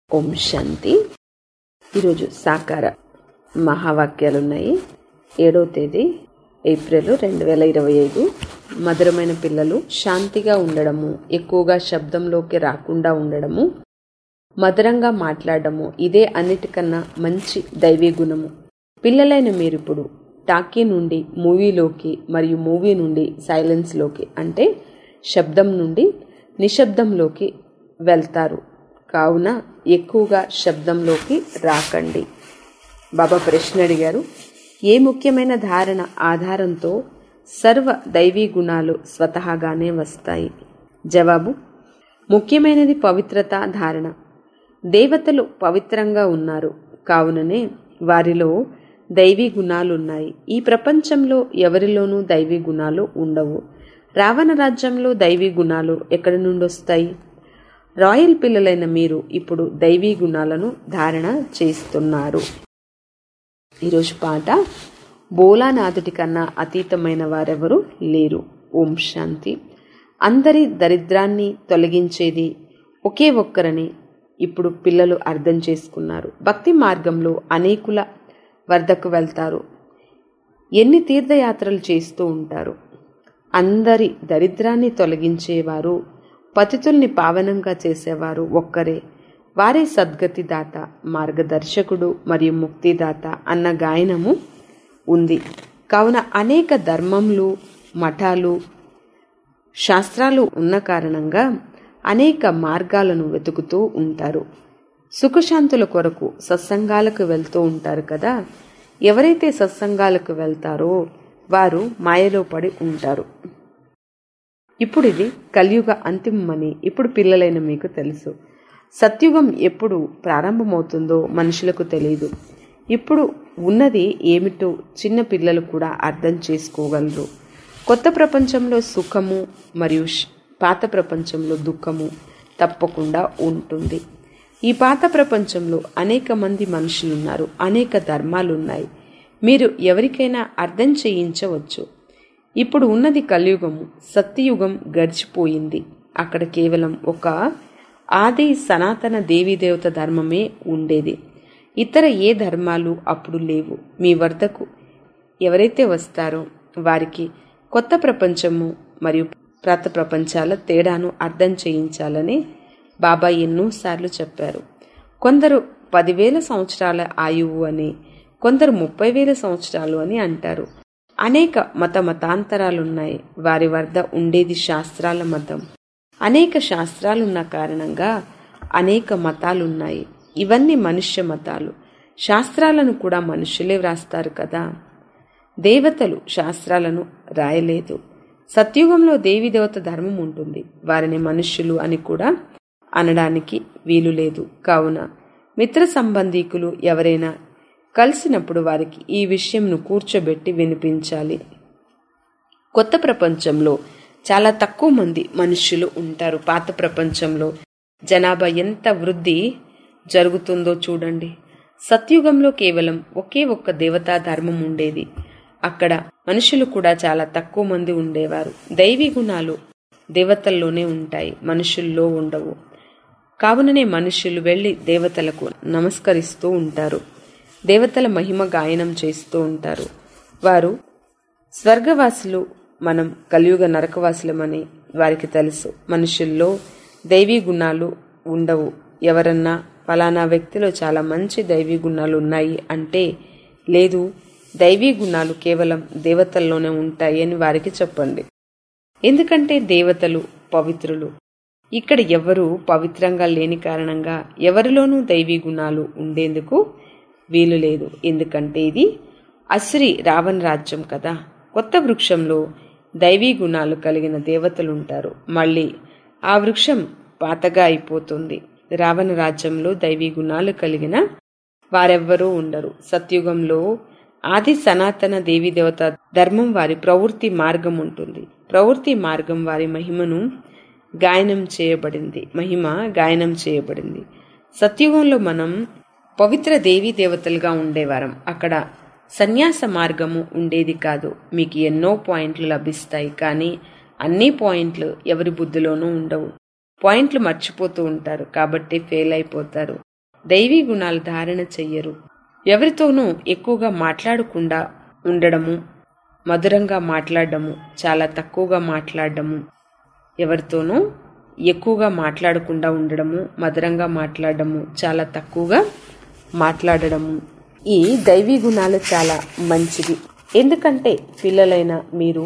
ఓం శాంతి ఈరోజు సాకార మహావాక్యాలు ఉన్నాయి ఏడవ తేదీ ఏప్రిల్ రెండు వేల ఇరవై ఐదు మధురమైన పిల్లలు శాంతిగా ఉండడము ఎక్కువగా శబ్దంలోకి రాకుండా ఉండడము మధురంగా మాట్లాడడము ఇదే అన్నిటికన్నా మంచి దైవీ గుణము పిల్లలైన మీరిప్పుడు టాకీ నుండి మూవీలోకి మరియు మూవీ నుండి సైలెన్స్లోకి అంటే శబ్దం నుండి నిశ్శబ్దంలోకి వెళ్తారు కావున ఎక్కువగా శబ్దంలోకి రాకండి బాబా ప్రశ్న అడిగారు ఏ ముఖ్యమైన ధారణ ఆధారంతో సర్వ దైవీ గుణాలు స్వతహాగానే వస్తాయి జవాబు ముఖ్యమైనది పవిత్రత ధారణ దేవతలు పవిత్రంగా ఉన్నారు కావుననే వారిలో దైవీ గుణాలు ఉన్నాయి ఈ ప్రపంచంలో ఎవరిలోనూ దైవీ గుణాలు ఉండవు రావణ రాజ్యంలో దైవీ గుణాలు ఎక్కడి నుండి వస్తాయి రాయల్ పిల్లలైన మీరు ఇప్పుడు దైవీ గుణాలను ధారణ చేస్తున్నారు ఈరోజు పాట బోలానాథుడి కన్నా అతీతమైన వారెవరు లేరు ఓం శాంతి అందరి దరిద్రాన్ని తొలగించేది ఒకే ఒక్కరని ఇప్పుడు పిల్లలు అర్థం చేసుకున్నారు భక్తి మార్గంలో అనేకుల వద్దకు వెళ్తారు ఎన్ని తీర్థయాత్రలు చేస్తూ ఉంటారు అందరి దరిద్రాన్ని తొలగించేవారు పతితుల్ని పావనంగా చేసేవారు ఒక్కరే వారే సద్గతి దాత మార్గదర్శకుడు మరియు ముక్తిదాత అన్న గాయనము ఉంది కావున అనేక ధర్మములు మఠాలు శాస్త్రాలు ఉన్న కారణంగా అనేక మార్గాలను వెతుకుతూ ఉంటారు సుఖశాంతుల కొరకు సత్సంగాలకు వెళ్తూ ఉంటారు కదా ఎవరైతే సత్సంగాలకు వెళ్తారో వారు మాయలో పడి ఉంటారు ఇప్పుడు ఇది కలియుగ అంతిమమని ఇప్పుడు పిల్లలైన మీకు తెలుసు సత్యుగం ఎప్పుడు ప్రారంభమవుతుందో మనుషులకు తెలియదు ఇప్పుడు ఉన్నది ఏమిటో చిన్న పిల్లలు కూడా అర్థం చేసుకోగలరు కొత్త ప్రపంచంలో సుఖము మరియు పాత ప్రపంచంలో దుఃఖము తప్పకుండా ఉంటుంది ఈ పాత ప్రపంచంలో అనేక మంది మనుషులు ఉన్నారు అనేక ధర్మాలు ఉన్నాయి మీరు ఎవరికైనా అర్థం చేయించవచ్చు ఇప్పుడు ఉన్నది కలియుగము సత్యయుగం గడిచిపోయింది అక్కడ కేవలం ఒక ఆది సనాతన దేవీదేవత ధర్మమే ఉండేది ఇతర ఏ ధర్మాలు అప్పుడు లేవు మీ వద్దకు ఎవరైతే వస్తారో వారికి కొత్త ప్రపంచము మరియు ప్రాత ప్రపంచాల తేడాను అర్థం చేయించాలని బాబా ఎన్నోసార్లు చెప్పారు కొందరు పదివేల సంవత్సరాల ఆయువు అని కొందరు ముప్పై వేల సంవత్సరాలు అని అంటారు అనేక మత మతాంతరాలున్నాయి వారి వద్ద ఉండేది శాస్త్రాల మతం అనేక శాస్త్రాలున్న కారణంగా అనేక మతాలున్నాయి ఇవన్నీ మనుష్య మతాలు శాస్త్రాలను కూడా మనుషులే వ్రాస్తారు కదా దేవతలు శాస్త్రాలను రాయలేదు సత్యుగంలో దేవత ధర్మం ఉంటుంది వారిని మనుష్యులు అని కూడా అనడానికి వీలు లేదు కావున మిత్ర సంబంధీకులు ఎవరైనా కలిసినప్పుడు వారికి ఈ విషయంను కూర్చోబెట్టి వినిపించాలి కొత్త ప్రపంచంలో చాలా తక్కువ మంది మనుష్యులు ఉంటారు పాత ప్రపంచంలో జనాభా ఎంత వృద్ధి జరుగుతుందో చూడండి సత్యుగంలో కేవలం ఒకే ఒక్క దేవతా ధర్మం ఉండేది అక్కడ మనుషులు కూడా చాలా తక్కువ మంది ఉండేవారు దైవీ గుణాలు దేవతల్లోనే ఉంటాయి మనుషుల్లో ఉండవు కావుననే మనుషులు వెళ్లి దేవతలకు నమస్కరిస్తూ ఉంటారు దేవతల మహిమ గాయనం చేస్తూ ఉంటారు వారు స్వర్గవాసులు మనం కలియుగ నరకవాసులమని వారికి తెలుసు మనుషుల్లో దైవీ గుణాలు ఉండవు ఎవరన్నా ఫలానా వ్యక్తిలో చాలా మంచి దైవీ గుణాలు ఉన్నాయి అంటే లేదు దైవీ గుణాలు కేవలం దేవతల్లోనే ఉంటాయి అని వారికి చెప్పండి ఎందుకంటే దేవతలు పవిత్రులు ఇక్కడ ఎవరు పవిత్రంగా లేని కారణంగా ఎవరిలోనూ దైవీ గుణాలు ఉండేందుకు వీలు లేదు ఎందుకంటే ఇది అశ్రీ రావణ రాజ్యం కదా కొత్త వృక్షంలో దైవీ గుణాలు కలిగిన దేవతలుంటారు మళ్ళీ ఆ వృక్షం పాతగా అయిపోతుంది రావణ రాజ్యంలో దైవీ గుణాలు కలిగిన వారెవ్వరూ ఉండరు సత్యుగంలో ఆది సనాతన దేవీ దేవత ధర్మం వారి ప్రవృత్తి మార్గం ఉంటుంది ప్రవృత్తి మార్గం వారి మహిమను గాయనం చేయబడింది మహిమ గాయనం చేయబడింది సత్యుగంలో మనం పవిత్ర దేవీ దేవతలుగా ఉండేవారం అక్కడ సన్యాస మార్గము ఉండేది కాదు మీకు ఎన్నో పాయింట్లు లభిస్తాయి కానీ అన్ని పాయింట్లు ఎవరి బుద్ధిలోనూ ఉండవు పాయింట్లు మర్చిపోతూ ఉంటారు కాబట్టి ఫెయిల్ అయిపోతారు దైవీ గుణాలు ధారణ చెయ్యరు ఎవరితోనూ ఎక్కువగా మాట్లాడకుండా ఉండడము మధురంగా మాట్లాడడము చాలా తక్కువగా మాట్లాడడము ఎవరితోనూ ఎక్కువగా మాట్లాడకుండా ఉండడము మధురంగా మాట్లాడడము చాలా తక్కువగా మాట్లాడడము ఈ దైవీ గుణాలు చాలా మంచిది ఎందుకంటే పిల్లలైన మీరు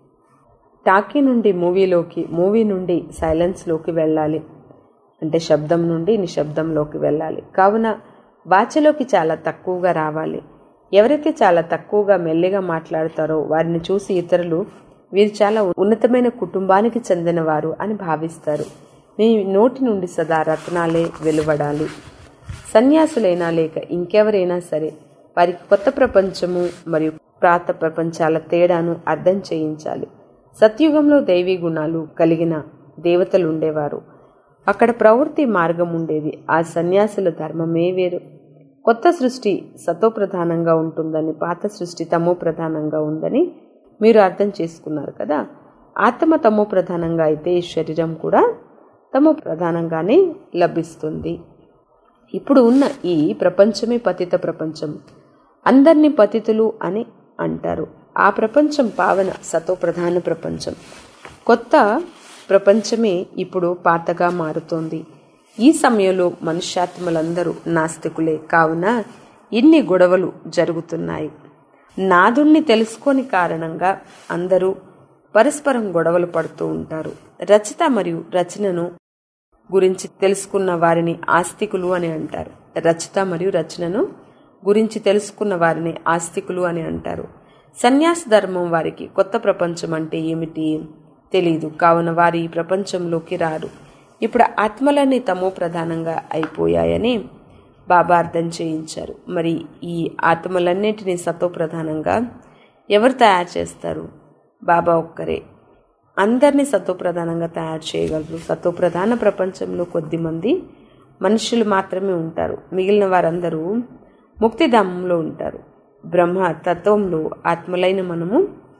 టాకీ నుండి మూవీలోకి మూవీ నుండి సైలెన్స్లోకి వెళ్ళాలి అంటే శబ్దం నుండి నిశ్శబ్దంలోకి వెళ్ళాలి కావున వాచలోకి చాలా తక్కువగా రావాలి ఎవరైతే చాలా తక్కువగా మెల్లిగా మాట్లాడతారో వారిని చూసి ఇతరులు వీరు చాలా ఉన్నతమైన కుటుంబానికి చెందినవారు అని భావిస్తారు మీ నోటి నుండి సదా రత్నాలే వెలువడాలి సన్యాసులైనా లేక ఇంకెవరైనా సరే వారికి కొత్త ప్రపంచము మరియు ప్రాత ప్రపంచాల తేడాను అర్థం చేయించాలి సత్యుగంలో దైవీ గుణాలు కలిగిన దేవతలు ఉండేవారు అక్కడ ప్రవృత్తి మార్గం ఉండేది ఆ సన్యాసుల ధర్మమే వేరు కొత్త సృష్టి సతో ప్రధానంగా ఉంటుందని పాత సృష్టి తమో ప్రధానంగా ఉందని మీరు అర్థం చేసుకున్నారు కదా ఆత్మ తమో ప్రధానంగా అయితే ఈ శరీరం కూడా తమో ప్రధానంగానే లభిస్తుంది ఇప్పుడు ఉన్న ఈ ప్రపంచమే పతిత ప్రపంచం అందరినీ పతితులు అని అంటారు ఆ ప్రపంచం పావన సతో ప్రధాన ప్రపంచం కొత్త ప్రపంచమే ఇప్పుడు పాతగా మారుతోంది ఈ సమయంలో మనుష్యాత్మలందరూ నాస్తికులే కావున ఇన్ని గొడవలు జరుగుతున్నాయి నాదుణ్ణి తెలుసుకోని కారణంగా అందరూ పరస్పరం గొడవలు పడుతూ ఉంటారు రచత మరియు రచనను గురించి తెలుసుకున్న వారిని ఆస్తికులు అని అంటారు రచత మరియు రచనను గురించి తెలుసుకున్న వారిని ఆస్తికులు అని అంటారు సన్యాస ధర్మం వారికి కొత్త ప్రపంచం అంటే ఏమిటి తెలియదు కావున వారు ఈ ప్రపంచంలోకి రారు ఇప్పుడు ఆత్మలన్నీ తమో ప్రధానంగా అయిపోయాయని బాబా అర్థం చేయించారు మరి ఈ ఆత్మలన్నింటినీ సతో ప్రధానంగా ఎవరు తయారు చేస్తారు బాబా ఒక్కరే అందరినీ సతో ప్రధానంగా తయారు చేయగలరు సతో ప్రధాన ప్రపంచంలో కొద్దిమంది మనుషులు మాత్రమే ఉంటారు మిగిలిన వారందరూ ముక్తిధామంలో ఉంటారు బ్రహ్మ తత్వంలో ఆత్మలైన మనము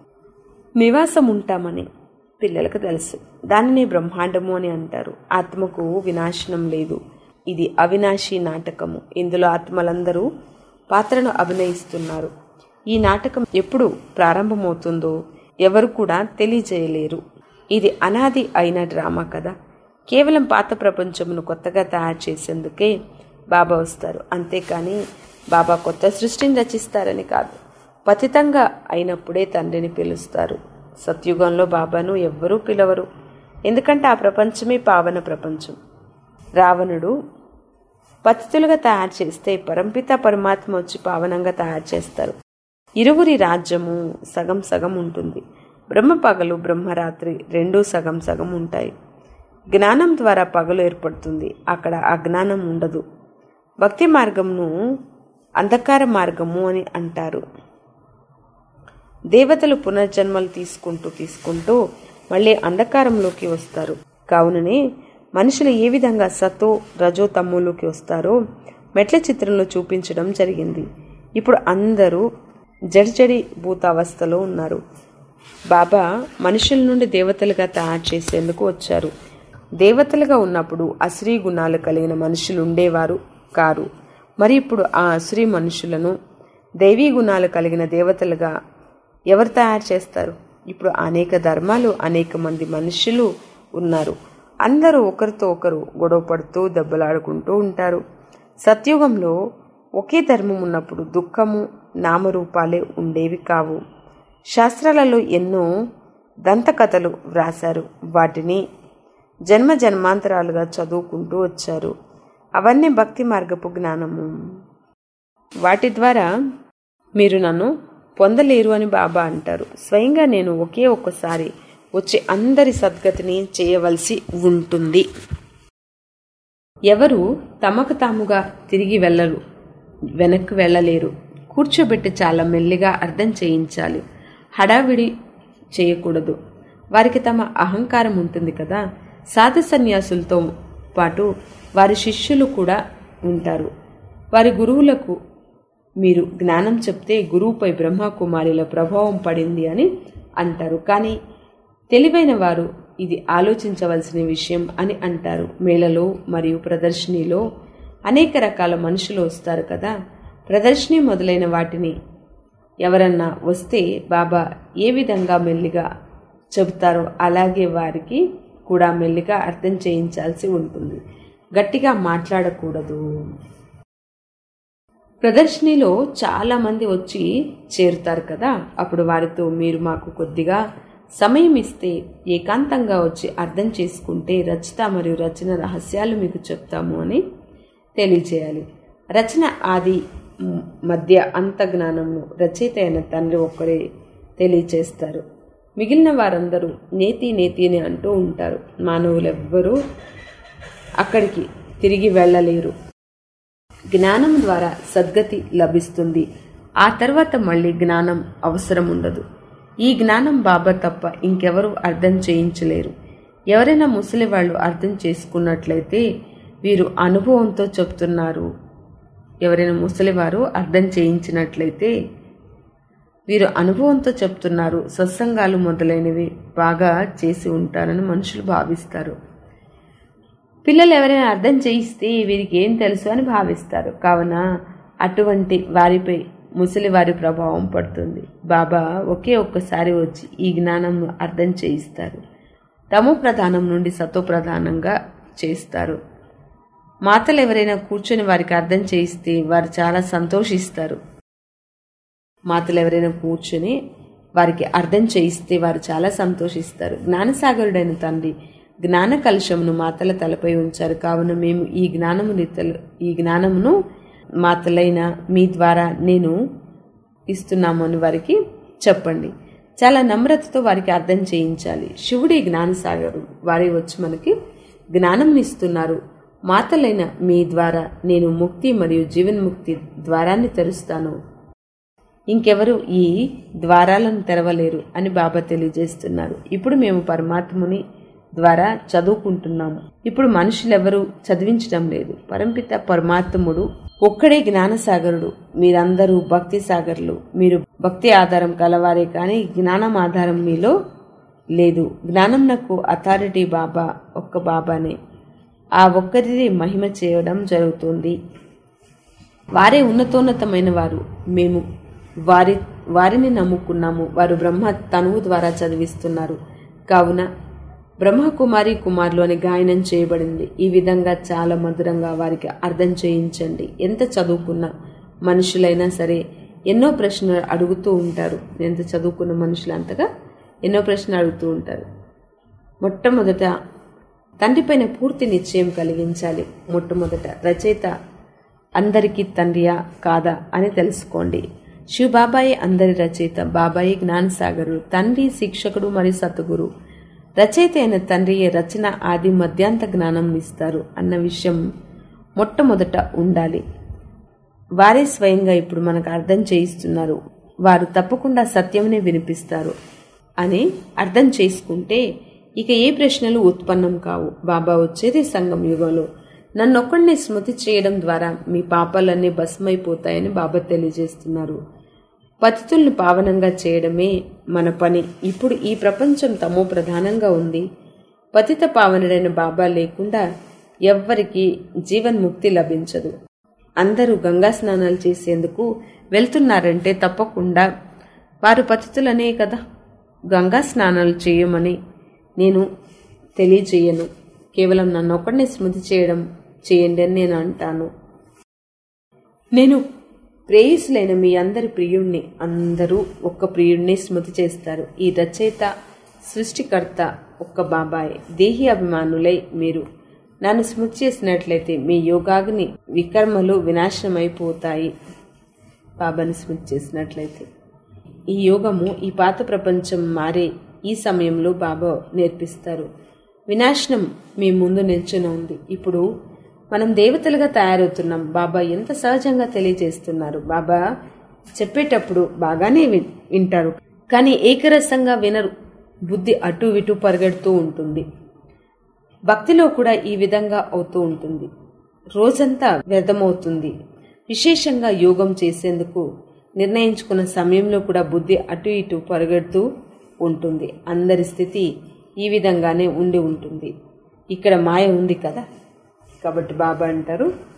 నివాసం ఉంటామని పిల్లలకు తెలుసు దానిని బ్రహ్మాండము అని అంటారు ఆత్మకు వినాశనం లేదు ఇది అవినాశి నాటకము ఇందులో ఆత్మలందరూ పాత్రను అభినయిస్తున్నారు ఈ నాటకం ఎప్పుడు ప్రారంభమవుతుందో ఎవరు కూడా తెలియజేయలేరు ఇది అనాది అయిన డ్రామా కదా కేవలం పాత ప్రపంచమును కొత్తగా తయారు చేసేందుకే బాబా వస్తారు అంతేకాని బాబా కొత్త సృష్టిని రచిస్తారని కాదు పతితంగా అయినప్పుడే తండ్రిని పిలుస్తారు సత్యుగంలో బాబాను ఎవ్వరూ పిలవరు ఎందుకంటే ఆ ప్రపంచమే పావన ప్రపంచం రావణుడు పతితులుగా తయారు చేస్తే పరంపిత పరమాత్మ వచ్చి పావనంగా తయారు చేస్తారు ఇరువురి రాజ్యము సగం సగం ఉంటుంది బ్రహ్మ పగలు బ్రహ్మరాత్రి రెండూ సగం సగం ఉంటాయి జ్ఞానం ద్వారా పగలు ఏర్పడుతుంది అక్కడ అజ్ఞానం ఉండదు భక్తి మార్గంను అంధకార మార్గము అని అంటారు దేవతలు పునర్జన్మలు తీసుకుంటూ తీసుకుంటూ మళ్ళీ అంధకారంలోకి వస్తారు కావుననే మనుషులు ఏ విధంగా సతో రజో తమ్ములోకి వస్తారో మెట్ల చిత్రంలో చూపించడం జరిగింది ఇప్పుడు అందరూ జడిజడి భూతావస్థలో ఉన్నారు బాబా మనుషుల నుండి దేవతలుగా తయారు చేసేందుకు వచ్చారు దేవతలుగా ఉన్నప్పుడు అశ్రీ గుణాలు కలిగిన మనుషులు ఉండేవారు కారు మరి ఇప్పుడు ఆ అశ్రీ మనుషులను దైవీ గుణాలు కలిగిన దేవతలుగా ఎవరు తయారు చేస్తారు ఇప్పుడు అనేక ధర్మాలు అనేక మంది మనుషులు ఉన్నారు అందరూ ఒకరితో ఒకరు గొడవ పడుతూ దెబ్బలాడుకుంటూ ఉంటారు సత్యుగంలో ఒకే ధర్మం ఉన్నప్పుడు దుఃఖము నామరూపాలే ఉండేవి కావు శాస్త్రాలలో ఎన్నో దంతకథలు వ్రాశారు వాటిని జన్మ జన్మాంతరాలుగా చదువుకుంటూ వచ్చారు అవన్నీ భక్తి మార్గపు జ్ఞానము వాటి ద్వారా మీరు నన్ను పొందలేరు అని బాబా అంటారు స్వయంగా నేను ఒకే ఒక్కసారి వచ్చి అందరి సద్గతిని చేయవలసి ఉంటుంది ఎవరు తమకు తాముగా తిరిగి వెళ్ళరు వెనక్కి వెళ్ళలేరు కూర్చోబెట్టి చాలా మెల్లిగా అర్థం చేయించాలి హడావిడి చేయకూడదు వారికి తమ అహంకారం ఉంటుంది కదా సాధు సన్యాసులతో పాటు వారి శిష్యులు కూడా ఉంటారు వారి గురువులకు మీరు జ్ఞానం చెప్తే గురువుపై బ్రహ్మకుమారిల ప్రభావం పడింది అని అంటారు కానీ తెలివైన వారు ఇది ఆలోచించవలసిన విషయం అని అంటారు మేళలో మరియు ప్రదర్శనలో అనేక రకాల మనుషులు వస్తారు కదా ప్రదర్శిని మొదలైన వాటిని ఎవరన్నా వస్తే బాబా ఏ విధంగా మెల్లిగా చెబుతారో అలాగే వారికి కూడా మెల్లిగా అర్థం చేయించాల్సి ఉంటుంది గట్టిగా మాట్లాడకూడదు ప్రదర్శనలో చాలా మంది వచ్చి చేరుతారు కదా అప్పుడు వారితో మీరు మాకు కొద్దిగా సమయం ఇస్తే ఏకాంతంగా వచ్చి అర్థం చేసుకుంటే రచత మరియు రచన రహస్యాలు మీకు చెప్తాము అని తెలియజేయాలి రచన ఆది మ్, మధ్య అంత జ్ఞానంను రచయిత అయిన తండ్రి ఒక్కరే తెలియచేస్తారు మిగిలిన వారందరూ నేతి నేతి అని అంటూ ఉంటారు మానవులెవ్వరూ అక్కడికి తిరిగి వెళ్ళలేరు జ్ఞానం ద్వారా సద్గతి లభిస్తుంది ఆ తర్వాత మళ్ళీ జ్ఞానం అవసరం ఉండదు ఈ జ్ఞానం బాబా తప్ప ఇంకెవరూ అర్థం చేయించలేరు ఎవరైనా ముసలి వాళ్ళు అర్థం చేసుకున్నట్లయితే వీరు అనుభవంతో చెప్తున్నారు ఎవరైనా ముసలివారు అర్థం చేయించినట్లయితే వీరు అనుభవంతో చెప్తున్నారు సత్సంగాలు మొదలైనవి బాగా చేసి ఉంటారని మనుషులు భావిస్తారు పిల్లలు ఎవరైనా అర్థం చేయిస్తే వీరికి ఏం తెలుసు అని భావిస్తారు కావున అటువంటి వారిపై ముసలి వారి ప్రభావం పడుతుంది బాబా ఒకే ఒక్కసారి వచ్చి ఈ జ్ఞానంను అర్థం చేయిస్తారు తమో ప్రధానం నుండి సతో ప్రధానంగా చేస్తారు మాతలు ఎవరైనా కూర్చొని వారికి అర్థం చేయిస్తే వారు చాలా సంతోషిస్తారు మాతలు ఎవరైనా కూర్చొని వారికి అర్థం చేయిస్తే వారు చాలా సంతోషిస్తారు జ్ఞానసాగరుడైన తండ్రి జ్ఞాన కలుషమును మాతల తలపై ఉంచారు కావున మేము ఈ జ్ఞానముని తల ఈ జ్ఞానమును మాతలైన మీ ద్వారా నేను ఇస్తున్నాము అని వారికి చెప్పండి చాలా నమ్రతతో వారికి అర్థం చేయించాలి శివుడి జ్ఞానసాగరు వారి వచ్చి మనకి జ్ఞానం ఇస్తున్నారు మాతలైన మీ ద్వారా నేను ముక్తి మరియు జీవన్ముక్తి ద్వారాన్ని తెరుస్తాను ఇంకెవరు ఈ ద్వారాలను తెరవలేరు అని బాబా తెలియజేస్తున్నారు ఇప్పుడు మేము పరమాత్ముని ద్వారా చదువుకుంటున్నాము ఇప్పుడు మనుషులెవరూ చదివించడం లేదు పరంపిత పరమాత్ముడు ఒక్కడే జ్ఞానసాగరుడు మీరందరూ భక్తి సాగరులు మీరు భక్తి ఆధారం కలవారే కానీ జ్ఞానం ఆధారం మీలో లేదు జ్ఞానం నాకు అథారిటీ బాబా ఒక్క బాబానే ఆ ఒక్కరిది మహిమ చేయడం జరుగుతుంది వారే ఉన్నతోన్నతమైన వారు మేము వారి వారిని నమ్ముకున్నాము వారు బ్రహ్మ తనువు ద్వారా చదివిస్తున్నారు కావున బ్రహ్మకుమారి కుమారులు అని గాయనం చేయబడింది ఈ విధంగా చాలా మధురంగా వారికి అర్థం చేయించండి ఎంత చదువుకున్న మనుషులైనా సరే ఎన్నో ప్రశ్నలు అడుగుతూ ఉంటారు ఎంత చదువుకున్న మనుషులు అంతగా ఎన్నో ప్రశ్నలు అడుగుతూ ఉంటారు మొట్టమొదట తండ్రిపైన పూర్తి నిశ్చయం కలిగించాలి మొట్టమొదట రచయిత అందరికీ తండ్రియా కాదా అని తెలుసుకోండి శివబాబాయి అందరి రచయిత బాబాయి జ్ఞానసాగరు తండ్రి శిక్షకుడు మరియు సతగురు రచయిత అయిన తండ్రియే రచన ఆది మధ్యాంత జ్ఞానం ఇస్తారు అన్న విషయం మొట్టమొదట ఉండాలి వారే స్వయంగా ఇప్పుడు మనకు అర్థం చేయిస్తున్నారు వారు తప్పకుండా సత్యమునే వినిపిస్తారు అని అర్థం చేసుకుంటే ఇక ఏ ప్రశ్నలు ఉత్పన్నం కావు బాబా వచ్చేది సంగం యుగంలో నన్నొక్కడిని స్మృతి చేయడం ద్వారా మీ పాపాలన్నీ భస్మైపోతాయని బాబా తెలియజేస్తున్నారు పతితుల్ని పావనంగా చేయడమే మన పని ఇప్పుడు ఈ ప్రపంచం తమో ప్రధానంగా ఉంది పతిత పావనుడైన బాబా లేకుండా ఎవ్వరికి జీవన్ముక్తి లభించదు అందరూ గంగా స్నానాలు చేసేందుకు వెళ్తున్నారంటే తప్పకుండా వారు పతితులనే కదా గంగా స్నానాలు చేయమని నేను తెలియజేయను కేవలం నన్ను ఒకడిని స్మృతి చేయడం చేయండి అని నేను అంటాను నేను ప్రేయసులైన మీ అందరి ప్రియుణ్ణి అందరూ ఒక్క ప్రియుణ్ణి స్మృతి చేస్తారు ఈ రచయిత సృష్టికర్త ఒక్క బాబాయ్ దేహి అభిమానులై మీరు నన్ను స్మృతి చేసినట్లయితే మీ యోగాగ్ని వికర్మలు వినాశనమైపోతాయి బాబాని స్మృతి చేసినట్లయితే ఈ యోగము ఈ పాత ప్రపంచం మారే ఈ సమయంలో బాబా నేర్పిస్తారు వినాశనం మీ ముందు నిల్చుని ఉంది ఇప్పుడు మనం దేవతలుగా తయారవుతున్నాం బాబా ఎంత సహజంగా తెలియజేస్తున్నారు బాబా చెప్పేటప్పుడు బాగానే విన్- వింటారు కానీ ఏకరసంగా వినరు బుద్ధి అటు ఇటు పరిగెడుతూ ఉంటుంది భక్తిలో కూడా ఈ విధంగా అవుతూ ఉంటుంది రోజంతా వ్యర్థమవుతుంది విశేషంగా యోగం చేసేందుకు నిర్ణయించుకున్న సమయంలో కూడా బుద్ధి అటు ఇటు పరిగెడుతూ ఉంటుంది అందరి స్థితి ఈ విధంగానే ఉండి ఉంటుంది ఇక్కడ మాయ ఉంది కదా కాబట్టి బాబా అంటారు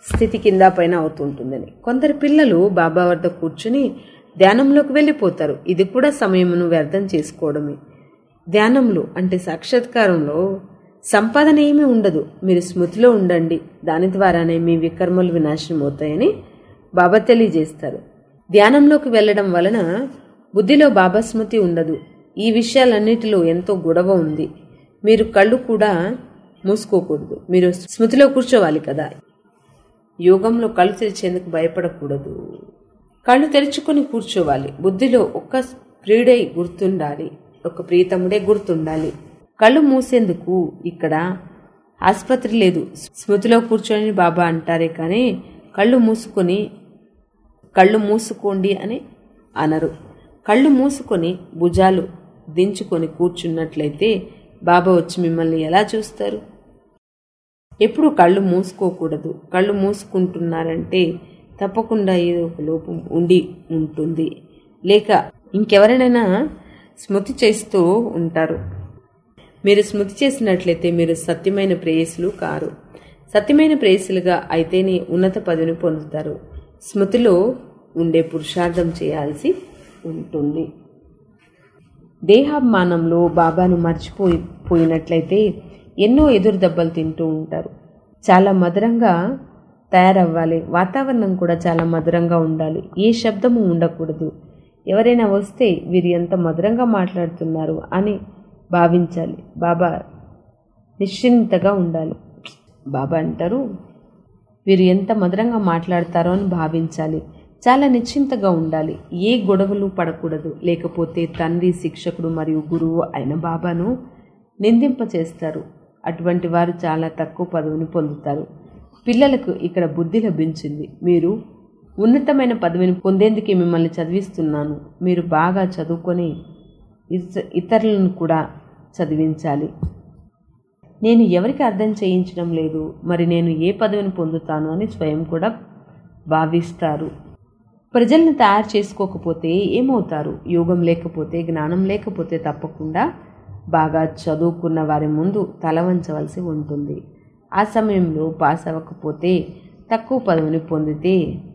స్థితి కింద పైన అవుతుంటుందని కొందరు పిల్లలు బాబా వద్ద కూర్చుని ధ్యానంలోకి వెళ్ళిపోతారు ఇది కూడా సమయమును వ్యర్థం చేసుకోవడమే ధ్యానంలో అంటే సాక్షాత్కారంలో సంపాదన ఏమీ ఉండదు మీరు స్మృతిలో ఉండండి దాని ద్వారానే మీ వికర్మలు వినాశనం అవుతాయని బాబా తెలియజేస్తారు ధ్యానంలోకి వెళ్ళడం వలన బుద్ధిలో బాబా స్మృతి ఉండదు ఈ విషయాలన్నిటిలో ఎంతో గొడవ ఉంది మీరు కళ్ళు కూడా మూసుకోకూడదు మీరు స్మృతిలో కూర్చోవాలి కదా యోగంలో కళ్ళు తెరిచేందుకు భయపడకూడదు కళ్ళు తెరుచుకొని కూర్చోవాలి బుద్ధిలో ఒక్క ప్రియుడై గుర్తుండాలి ఒక ప్రీతముడే గుర్తుండాలి కళ్ళు మూసేందుకు ఇక్కడ ఆసుపత్రి లేదు స్మృతిలో కూర్చొని బాబా అంటారే కానీ కళ్ళు మూసుకొని కళ్ళు మూసుకోండి అని అనరు కళ్ళు మూసుకొని భుజాలు దించుకొని కూర్చున్నట్లయితే బాబా వచ్చి మిమ్మల్ని ఎలా చూస్తారు ఎప్పుడు కళ్ళు మూసుకోకూడదు కళ్ళు మూసుకుంటున్నారంటే తప్పకుండా ఏదో ఒక లోపం ఉండి ఉంటుంది లేక ఇంకెవరైనా స్మృతి చేస్తూ ఉంటారు మీరు స్మృతి చేసినట్లయితే మీరు సత్యమైన ప్రేయసులు కారు సత్యమైన ప్రేయసులుగా అయితేనే ఉన్నత పదవిని పొందుతారు స్మృతిలో ఉండే పురుషార్థం చేయాల్సి ఉంటుంది దేహాభిమానంలో బాబాను మర్చిపోయి పోయినట్లయితే ఎన్నో ఎదురు దెబ్బలు తింటూ ఉంటారు చాలా మధురంగా తయారవ్వాలి వాతావరణం కూడా చాలా మధురంగా ఉండాలి ఏ శబ్దము ఉండకూడదు ఎవరైనా వస్తే వీరు ఎంత మధురంగా మాట్లాడుతున్నారు అని భావించాలి బాబా నిశ్చింతగా ఉండాలి బాబా అంటారు వీరు ఎంత మధురంగా మాట్లాడతారో అని భావించాలి చాలా నిశ్చింతగా ఉండాలి ఏ గొడవలు పడకూడదు లేకపోతే తండ్రి శిక్షకుడు మరియు గురువు అయిన బాబాను నిందింపచేస్తారు అటువంటి వారు చాలా తక్కువ పదవిని పొందుతారు పిల్లలకు ఇక్కడ బుద్ధి లభించింది మీరు ఉన్నతమైన పదవిని పొందేందుకే మిమ్మల్ని చదివిస్తున్నాను మీరు బాగా చదువుకొని ఇత- ఇతరులను కూడా చదివించాలి నేను ఎవరికి అర్థం చేయించడం లేదు మరి నేను ఏ పదవిని పొందుతాను అని స్వయం కూడా భావిస్తారు ప్రజల్ని తయారు చేసుకోకపోతే ఏమవుతారు యోగం లేకపోతే జ్ఞానం లేకపోతే తప్పకుండా బాగా చదువుకున్న వారి ముందు తల వంచవలసి ఉంటుంది ఆ సమయంలో పాస్ అవ్వకపోతే తక్కువ పదవిని పొందితే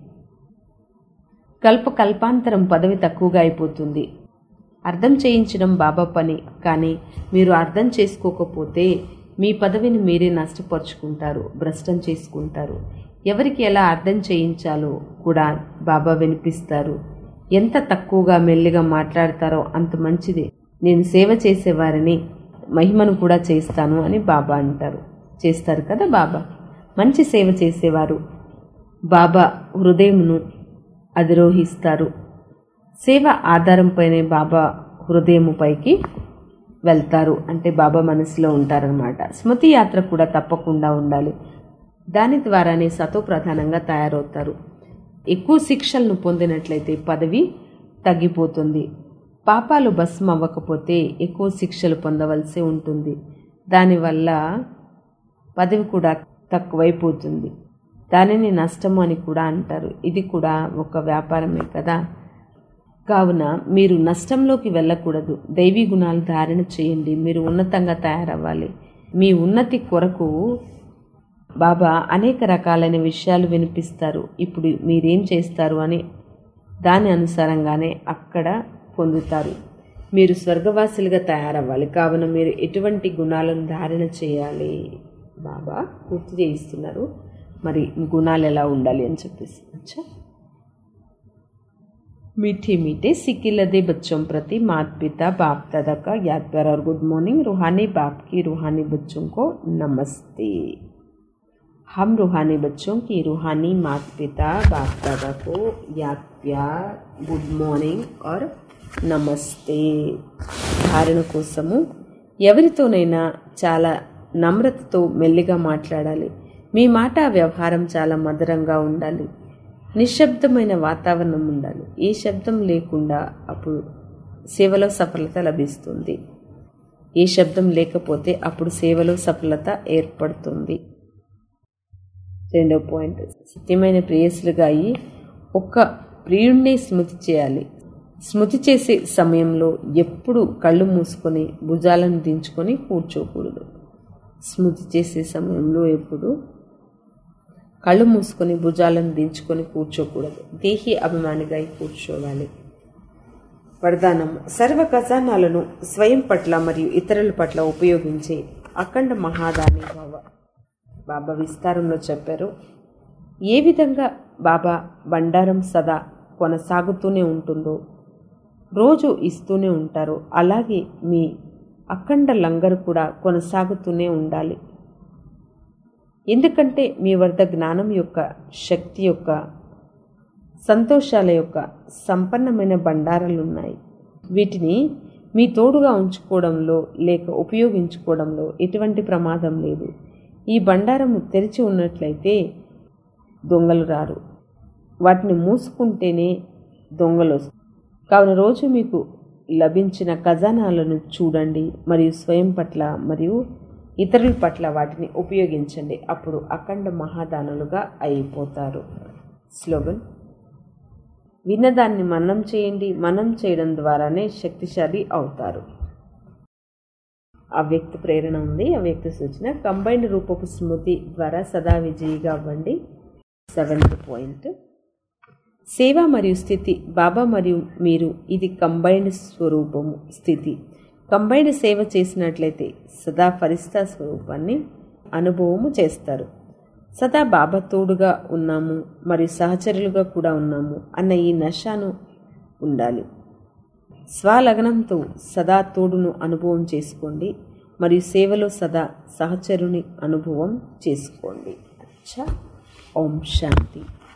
కల్ప కల్పాంతరం పదవి తక్కువగా అయిపోతుంది అర్థం చేయించడం బాబా పని కానీ మీరు అర్థం చేసుకోకపోతే మీ పదవిని మీరే నష్టపరుచుకుంటారు భ్రష్టం చేసుకుంటారు ఎవరికి ఎలా అర్థం చేయించాలో కూడా బాబా వినిపిస్తారు ఎంత తక్కువగా మెల్లిగా మాట్లాడతారో అంత మంచిది నేను సేవ చేసేవారిని మహిమను కూడా చేస్తాను అని బాబా అంటారు చేస్తారు కదా బాబా మంచి సేవ చేసేవారు బాబా హృదయమును అధిరోహిస్తారు సేవ ఆధారంపైనే బాబా హృదయము పైకి వెళ్తారు అంటే బాబా మనసులో ఉంటారనమాట స్మృతి యాత్ర కూడా తప్పకుండా ఉండాలి దాని ద్వారానే సతో ప్రధానంగా తయారవుతారు ఎక్కువ శిక్షలను పొందినట్లయితే పదవి తగ్గిపోతుంది పాపాలు భస్మం అవ్వకపోతే ఎక్కువ శిక్షలు పొందవలసి ఉంటుంది దానివల్ల పదవి కూడా తక్కువైపోతుంది దానిని నష్టము అని కూడా అంటారు ఇది కూడా ఒక వ్యాపారమే కదా కావున మీరు నష్టంలోకి వెళ్ళకూడదు దైవీ గుణాలు ధారణ చేయండి మీరు ఉన్నతంగా తయారవ్వాలి మీ ఉన్నతి కొరకు బాబా అనేక రకాలైన విషయాలు వినిపిస్తారు ఇప్పుడు మీరేం చేస్తారు అని దాని అనుసారంగానే అక్కడ పొందుతారు మీరు స్వర్గవాసులుగా తయారవ్వాలి కావున మీరు ఎటువంటి గుణాలను ధారణ చేయాలి బాబా పూర్తి చేయిస్తున్నారు మరి గుణాలు ఎలా ఉండాలి అని చెప్పేసి అచ్చా मीठे मीठे सिक्के लदे बच्चों प्रति माता पिता बाप दादा का याद प्यार और गुड मॉर्निंग रूहानी बाप की रूहानी बच्चों को नमस्ते हम रूहानी बच्चों की रूहानी माता पिता बाप दादा को याद प्यार गुड మార్నింగ్ और నమస్తే ధారణ కోసము ఎవరితోనైనా చాలా నమ్రతతో మెల్లిగా మాట్లాడాలి మీ మాట వ్యవహారం చాలా మధురంగా ఉండాలి నిశ్శబ్దమైన వాతావరణం ఉండాలి ఏ శబ్దం లేకుండా అప్పుడు సేవలో సఫలత లభిస్తుంది ఏ శబ్దం లేకపోతే అప్పుడు సేవలో సఫలత ఏర్పడుతుంది రెండో పాయింట్ సత్యమైన ప్రేయసులుగా అయి ఒక్క ప్రియుణ్ణి స్మృతి చేయాలి స్మృతి చేసే సమయంలో ఎప్పుడు కళ్ళు మూసుకొని భుజాలను దించుకొని కూర్చోకూడదు స్మృతి చేసే సమయంలో ఎప్పుడు కళ్ళు మూసుకొని భుజాలను దించుకొని కూర్చోకూడదు దేహి అభిమానిగా అయి కూర్చోవాలి వరదానం సర్వ ఖజానాలను స్వయం పట్ల మరియు ఇతరుల పట్ల ఉపయోగించే అఖండ మహాదాని భవ బాబా విస్తారంలో చెప్పారు ఏ విధంగా బాబా బండారం సదా కొనసాగుతూనే ఉంటుందో రోజు ఇస్తూనే ఉంటారో అలాగే మీ అఖండ లంగరు కూడా కొనసాగుతూనే ఉండాలి ఎందుకంటే మీ వద్ద జ్ఞానం యొక్క శక్తి యొక్క సంతోషాల యొక్క సంపన్నమైన బండారాలు ఉన్నాయి వీటిని మీ తోడుగా ఉంచుకోవడంలో లేక ఉపయోగించుకోవడంలో ఎటువంటి ప్రమాదం లేదు ఈ బండారం తెరిచి ఉన్నట్లయితే దొంగలు రారు వాటిని మూసుకుంటేనే దొంగలు వస్తారు కావున రోజు మీకు లభించిన ఖజానాలను చూడండి మరియు స్వయం పట్ల మరియు ఇతరుల పట్ల వాటిని ఉపయోగించండి అప్పుడు అఖండ మహాదానులుగా అయిపోతారు స్లోగన్ విన్నదాన్ని మననం చేయండి మనం చేయడం ద్వారానే శక్తిశాలి అవుతారు అవ్యక్త ప్రేరణ ఉంది అవ్యక్త సూచన కంబైన్డ్ రూపపు స్మృతి ద్వారా సదా విజయిగా అవ్వండి సెవెంత్ పాయింట్ సేవ మరియు స్థితి బాబా మరియు మీరు ఇది కంబైన్డ్ స్వరూపము స్థితి కంబైన్డ్ సేవ చేసినట్లయితే సదా ఫరిస్తా స్వరూపాన్ని అనుభవము చేస్తారు సదా బాబా తోడుగా ఉన్నాము మరియు సహచరులుగా కూడా ఉన్నాము అన్న ఈ నషాను ఉండాలి స్వలగ్నంతో సదా తోడును అనుభవం చేసుకోండి మరియు సేవలో సదా సహచరుని అనుభవం చేసుకోండి అచ్చా ఓం శాంతి